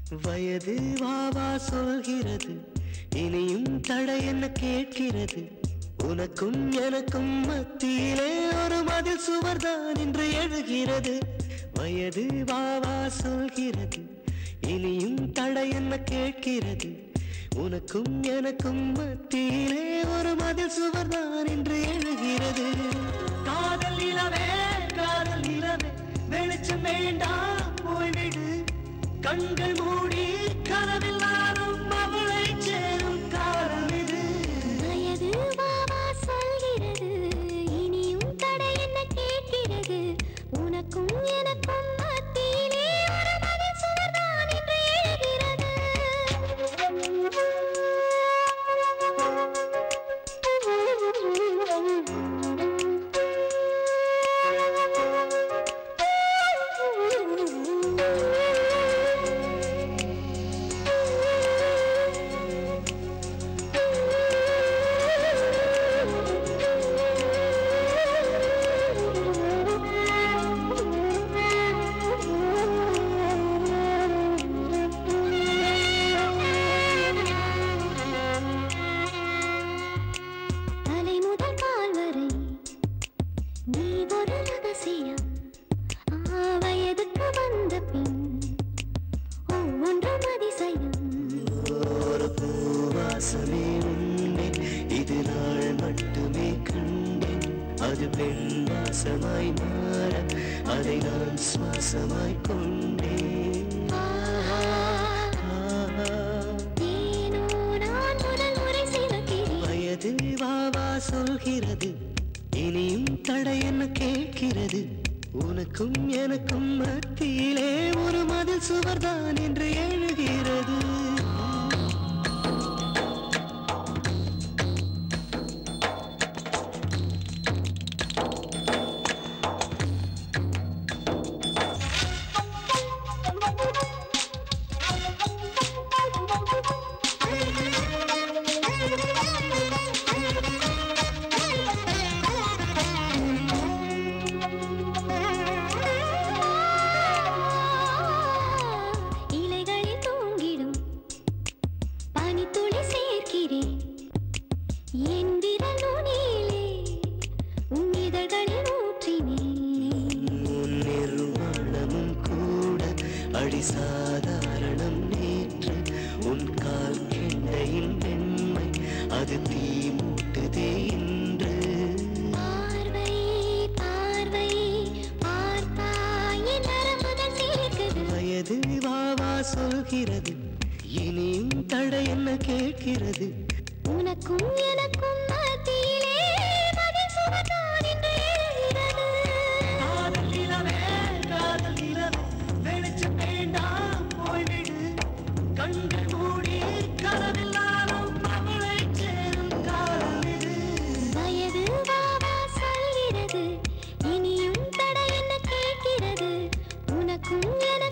வயது வாவா சொல்கிறது இனியும் தடை என்ன கேட்கிறது உனக்கும் எனக்கும் மத்தியிலே ஒரு மதில் சுவர்தான் என்று எழுகிறது வயது வாவா சொல்கிறது இனியும் தடை என்ன கேட்கிறது உனக்கும் எனக்கும் மத்தியிலே ஒரு மதில் சுவர்தான் என்று எழுகிறது காதல் நிலவே காதல் நிலவே வெளிச்சம் வேண்டாம் போய்விடு கண்கள் மூடி கனவில் நானும் அவளை சேரும் காலம் இது வயது வாவா சொல்கிறது இனியும் தடை என்ன கேட்கிறது உனக்கும் எனக்கும் மத்தியிலே ஒரு மதில் சுவர்தான் என்று தலை முதல் கால் வரை நீ ஒரு ரகசியம் ஆ, வயதுக்கு வந்த பின் ஒவ்வொன்றும் அதிசயம் ஒரு பூவாசமே உண்டே இது நாள் மட்டுமே கண்டேன் அது பெண் வாசமாய் மாற அதை நான் சுவாசமாய் கொண்டேன் ஆஹா, ஆஹா. ஏனோ நான் முதல் முறை சிவக்கிறேன் வயது வாவா சொல்கிறது இனியும் தடை என்ன கேட்கிறது உனக்கும் எனக்கும் மத்தியிலே ஒரு மதில் சுவர்தான் என்று எழுகிறது இலைகளில் தூங்கிடும் பனித்துளி சேர்க்கிறேன் என் விரல் நுனியிலே உன் இதழ்களில் ஊற்றினேன் உன் நிர்வாணமும் கூட அடி சாதாரணம் நேற்று உன் கால் கெண்டையின் வெண்மை அது தீ மூட்டுதே இன்று பார்வை பார்வை பார்த்தாய் என் நரம்புகள் சேர்க்குது வயது வாவா சொல்கிறது இனியும் தடை என்ன கேட்கிறது உனக்கும் எனக்கும் மத்தியிலே மதில் சுவர்தான் என்று எழுகிறது காதல் நிலவே காதல் நிலவே வெளிச்சம் வேண்டாம் போய்விடு கண்கள் மூடி கனவில் நானும் அவளை சேரும் காலம் இது வயது வாவா சொல்கிறது இனியும் தடை என்ன கேட்கிறது உனக்கும் எனக்கு